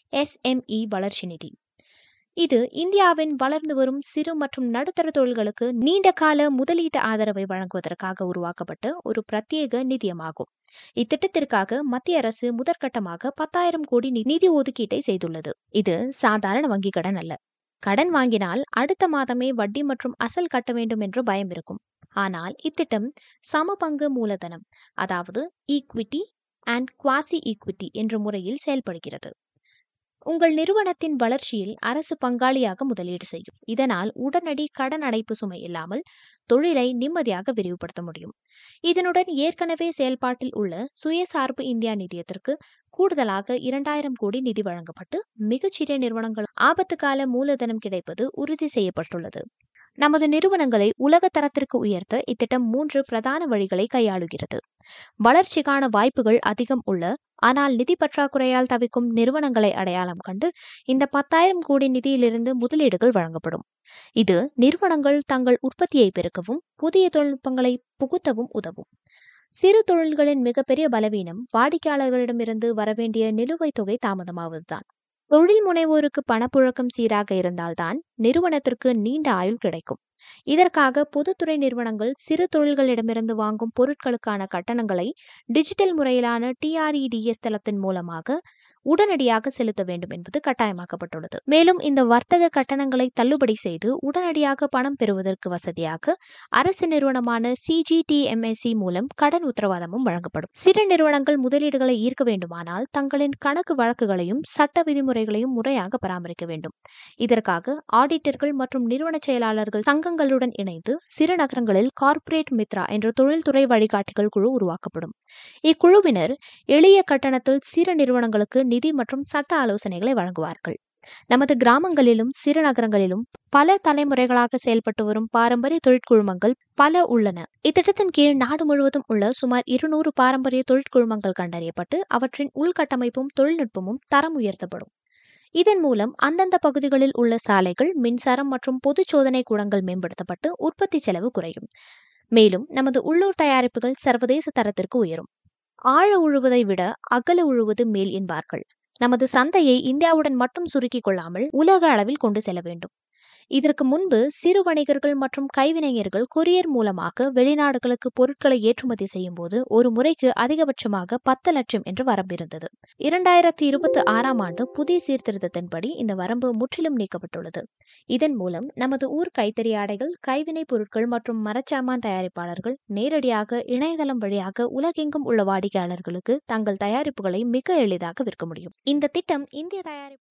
SME வளர்ச்சி நிதி இது இந்தியாவின் வளர்ந்து வரும் சிறு மற்றும் நடுத்தர தொழில்களுக்கு நீண்ட கால முதலீட்டு ஆதரவை வழங்குவதற்காக உருவாக்கப்பட்ட ஒரு பிரத்யேக நிதியமாகும் இத்திட்டத்திற்காக மத்திய அரசு முதற்கட்டமாக பத்தாயிரம் கோடி நிதி ஒதுக்கீட்டை செய்துள்ளது இது சாதாரண வங்கி கடன் அல்ல கடன் வாங்கினால் அடுத்த மாதமே வட்டி மற்றும் அசல் கட்ட வேண்டும் என்று பயம் இருக்கும் ஆனால் இத்திட்டம் சமபங்கு மூலதனம் அதாவது ஈக்விட்டி அண்ட் குவாசி ஈக்விட்டி என்ற முறையில் செயல்படுகிறது உங்கள் நிறுவனத்தின் வளர்ச்சியில் அரசு பங்காளியாக முதலீடு செய்யும் இதனால் உடனடி கடன் அடைப்பு சுமை இல்லாமல் தொழிலை நிம்மதியாக விரிவுபடுத்த முடியும் இதனுடன் ஏற்கனவே செயல்பாட்டில் உள்ள சுயசார்பு இந்தியா நிதியத்திற்கு கூடுதலாக இரண்டாயிரம் கோடி நிதி வழங்கப்பட்டு மிகச்சிறிய நிறுவனங்கள் ஆபத்து கால மூலதனம் கிடைப்பது உறுதி செய்யப்பட்டுள்ளது நமது நிறுவனங்களை உலக தரத்திற்கு உயர்த்த இத்திட்டம் மூன்று பிரதான வழிகளை கையாளுகிறது வளர்ச்சிக்கான வாய்ப்புகள் அதிகம் உள்ள ஆனால் நிதி பற்றாக்குறையால் தவிக்கும் நிறுவனங்களை அடையாளம் கண்டு இந்த பத்தாயிரம் கோடி நிதியிலிருந்து முதலீடுகள் வழங்கப்படும் இது நிறுவனங்கள் தங்கள் உற்பத்தியை பெருக்கவும் புதிய தொழில்நுட்பங்களை புகுத்தவும் உதவும் சிறு தொழில்களின் மிகப்பெரிய பலவீனம் வாடிக்கையாளர்களிடமிருந்து வரவேண்டிய நிலுவைத் தொகை தாமதமாவதுதான் தொழில் முனைவோருக்கு பணப்புழக்கம் சீராக இருந்தால்தான் நிறுவனத்திற்கு நீண்ட ஆயுள் கிடைக்கும் இதற்காக பொதுத்துறை நிறுவனங்கள் சிறு தொழில்களிடமிருந்து வாங்கும் பொருட்களுக்கான கட்டணங்களை டிஜிட்டல் முறையிலான டிஆர்இடிஎஸ் தளத்தின் மூலமாக உடனடியாக செலுத்த வேண்டும் என்பது கட்டாயமாக்கப்பட்டுள்ளது மேலும் இந்த வர்த்தக கட்டணங்களை தள்ளுபடி செய்து உடனடியாக பணம் பெறுவதற்கு வசதியாக அரசு நிறுவனமான சிஜிடிஎம்எஸ்சி மூலம் கடன் உத்தரவாதமும் வழங்கப்படும் சிறு நிறுவனங்கள் முதலீடுகளை ஈர்க்க வேண்டுமானால் தங்களின் கணக்கு வழக்குகளையும் சட்ட விதிமுறைகளையும் முறையாக பராமரிக்க வேண்டும் இதற்காக ஆடிட்டர்கள் மற்றும் நிறுவன செயலாளர்கள் சங்கங்களுடன் இணைந்து சிறு நகரங்களில் கார்ப்பரேட் மித்ரா என்ற தொழில்துறை வழிகாட்டிகள் குழு உருவாக்கப்படும் இக்குழுவினர் எளிய கட்டணத்தில் சிறு நிறுவனங்களுக்கு நிதி மற்றும் சட்ட ஆலோசனைகளை வழங்குவார்கள் நமது கிராமங்களிலும் சிறு நகரங்களிலும் பல தலைமுறைகளாக செயல்பட்டு வரும் பாரம்பரிய தொழிற்குழுமங்கள் பல உள்ளன இத்திட்டத்தின் கீழ் நாடு முழுவதும் உள்ள சுமார் இருநூறு பாரம்பரிய தொழிற்குழுமங்கள் கண்டறியப்பட்டு அவற்றின் உள்கட்டமைப்பும் தொழில்நுட்பமும் தரம் உயர்த்தப்படும் இதன் மூலம் அந்தந்த பகுதிகளில் உள்ள சாலைகள் மின்சாரம் மற்றும் பொது சோதனை கூடங்கள் மேம்படுத்தப்பட்டு உற்பத்தி செலவு குறையும் மேலும் நமது உள்ளூர் தயாரிப்புகள் சர்வதேச தரத்திற்கு உயரும் ஆழ உழுவதை விட அகல உழுவது மேல் என்பார்கள் நமது சந்தையை இந்தியாவுடன் மட்டும் சுருக்கிக் கொள்ளாமல் உலக அளவில் கொண்டு செல்ல வேண்டும் இதற்கு முன்பு சிறு வணிகர்கள் மற்றும் கைவினைஞர்கள் கொரியர் மூலமாக வெளிநாடுகளுக்கு பொருட்களை ஏற்றுமதி செய்யும் போது ஒரு முறைக்கு அதிகபட்சமாக பத்து லட்சம் என்று வரம்பு இருந்தது இரண்டாயிரத்தி இருபத்தி ஆறாம் ஆண்டு புதிய சீர்திருத்தத்தின்படி இந்த வரம்பு முற்றிலும் நீக்கப்பட்டுள்ளது இதன் மூலம் நமது ஊர் கைத்தறி ஆடைகள் கைவினை பொருட்கள் மற்றும் மரச்சாமான் தயாரிப்பாளர்கள் நேரடியாக இணையதளம் வழியாக உலகெங்கும் உள்ள வாடிக்கையாளர்களுக்கு தங்கள் தயாரிப்புகளை மிக எளிதாக விற்க முடியும் இந்த திட்டம் இந்திய தயாரிப்பு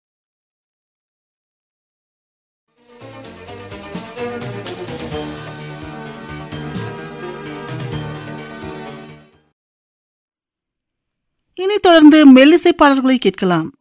இனி தொடர்ந்து மெல்லிசை பாடல்களை கேட்கலாம்